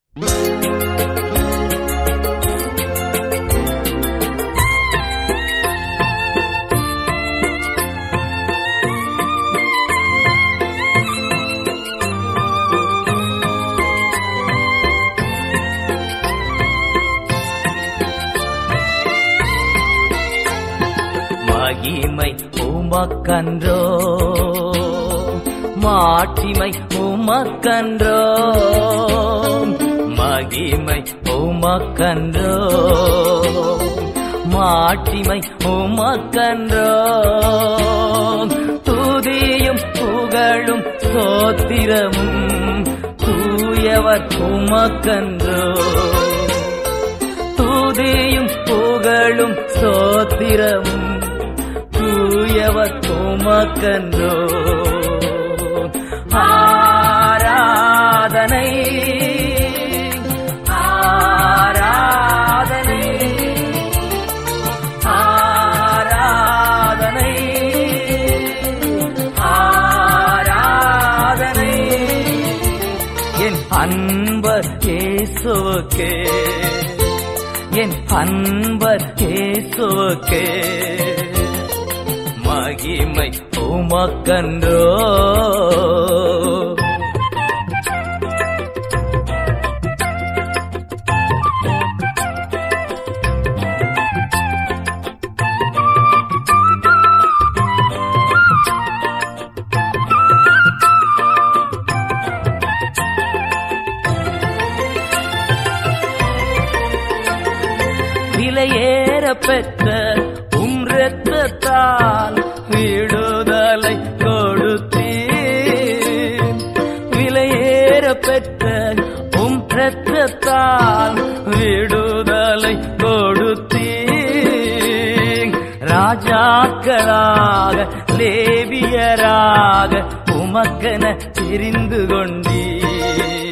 மகிமை உமக்கன்றோ மாட்சிமை உமக்கன்றோ மகிமை உமக்கன்றோ மாட்சிமை உமக்கன்றோ துதியும் புகழும் சோத்திரமும் தூயவர் உமக்கன்றோ துதியும் புகழும் சோத்திரமும் தூயவர் உமக்கன்றோ ஆராதனை ஆராதனை ஆராதனை ஆராதனை என் அன்பர் இயேசுவுக்கே என் அன்பர் இயேசுவுக்கே மகிமை உமக்கன்றோ விலையேற பெற்ற உம் இரத்தத்தால் விடுதலை கொடுத்தீர் விலையேற பெற்ற உம் இரத்தத்தால் விடுதலை கொடுத்தீர் ராஜாக்களாக லேவியராக உமக்கென தெரிந்து கொண்டீர்